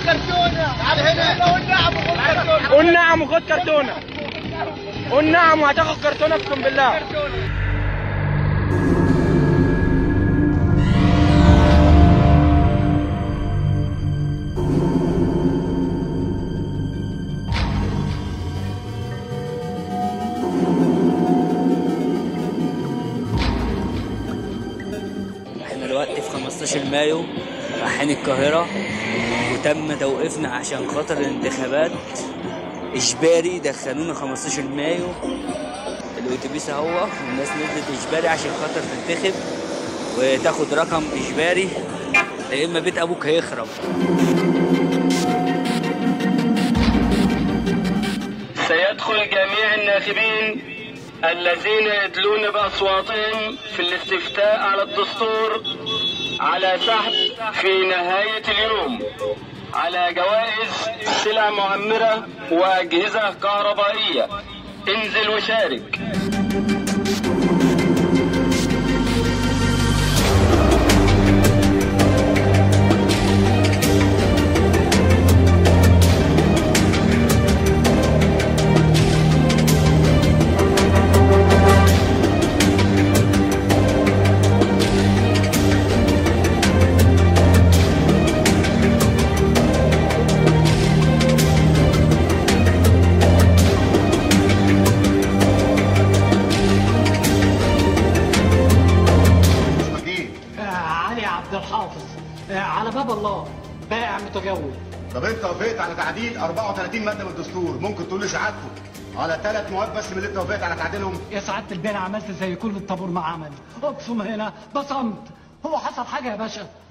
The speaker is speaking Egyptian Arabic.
كرتونه تعال هنا قول نعم وخد كرتونه قول نعم وخد كرتونه قول نعم وهتاخد كرتونه اقسم بالله احنا دلوقتي في 15 مايو رايحين القاهرة وتم توقيفنا عشان خاطر الانتخابات اجباري دخلونا 15 مايو الاتوبيس اهو والناس نزلت اجباري عشان خاطر تنتخب وتاخد رقم اجباري يا اما بيت ابوك هيخرب سيدخل جميع الناخبين الذين يدلون بأصواتهم في الاستفتاء على الدستور على سحب في نهاية اليوم على جوائز سلع معمرة وأجهزة كهربائية انزل وشارك اسمك ايه؟ آه، علي عبد الحافظ آه، على باب الله بائع متجول طب انت وافقت على تعديل 34 ماده من الدستور ممكن تقول لي شهادته على ثلاث مواد بس من اللي انت وافقت على تعديلهم يا سعاده البيه أنا عملت زي كل الطابور ما عمل اقسم هنا بصمت هو حصل حاجه يا باشا